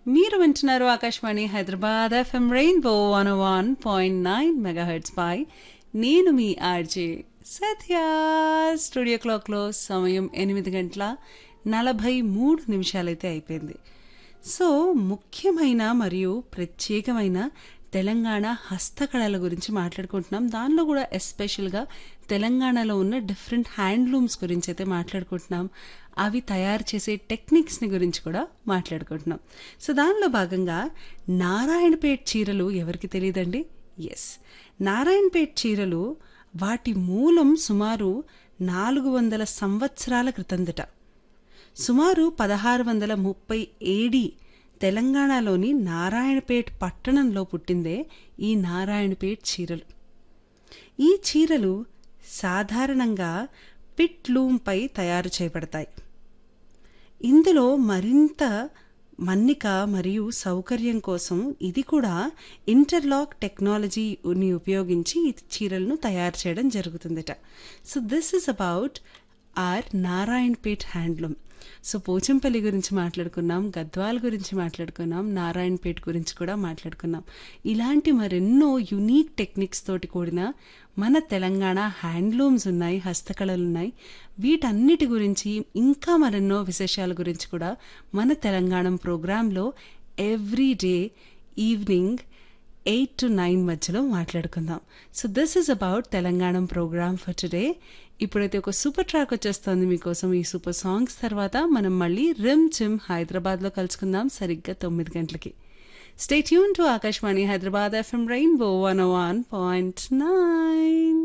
మీరు వింటున్నారు Akashvani Hyderabad FM rainbow one one point nine megahertz పై నేను మీ ఆర్జే సత్య స్టూడియో క్లాక్లో సమయం ఎనిమిది గంటల నలభై మూడు నిమిషాలైతే అయిపోయింది సో ముఖ్యమైన మరియు ప్రత్యేకమైన తెలంగాణ హస్తకళల గురించి మాట్లాడుకుంటున్నాం దానిలో కూడా ఎస్పెషల్గా తెలంగాణలో ఉన్న డిఫరెంట్ హ్యాండ్లూమ్స్ గురించి అయితే మాట్లాడుకుంటున్నాం అవి తయారు చేసే టెక్నిక్స్ని గురించి కూడా మాట్లాడుకుంటున్నాం సో దానిలో భాగంగా నారాయణపేట్ చీరలు ఎవరికి తెలియదండి ఎస్ నారాయణపేట్ చీరలు వాటి మూలం సుమారు నాలుగు వందల సంవత్సరాల క్రితందట సుమారు పదహారు వందల ముప్పై ఏడి తెలంగాణలోని నారాయణపేట్ పట్టణంలో పుట్టిందే ఈ నారాయణపేట్ చీరలు ఈ చీరలు సాధారణంగా పిట్లూంపై తయారు చేయబడతాయి ఇందులో మరింత మన్నిక మరియు సౌకర్యం కోసం ఇది కూడా ఇంటర్లాక్ టెక్నాలజీని ఉపయోగించి ఈ చీరలను తయారు చేయడం జరుగుతుందట so this is about our Narayanpet handloom so Pochampally గురించి మాట్లాడుకున్నాం గద్వాల్ గురించి మాట్లాడుకున్నాం నారాయణపేట్ గురించి కూడా మాట్లాడుకున్నాం ఇలాంటి మరెన్నో యునీక్ టెక్నిక్స్ తోటి కూడిన మన తెలంగాణ హ్యాండ్లూమ్స్ ఉన్నాయి హస్తకళలు ఉన్నాయి వీటన్నిటి గురించి ఇంకా మరెన్నో విశేషాల గురించి కూడా మన తెలంగాణ ప్రోగ్రాంలో every day evening eight to nine మధ్యలో మాట్లాడుకుందాం so this is about Telangana program for today ఇప్పుడైతే ఒక సూపర్ ట్రాక్ వచ్చేస్తుంది మీకోసం ఈ సూపర్ సాంగ్స్ తర్వాత మనం మళ్ళీ రిమ్ చిమ్ హైదరాబాద్లో కలుసుకుందాం సరిగ్గా తొమ్మిది గంటలకి stay tune to Akashvani Hyderabad FM rainbow one one point nine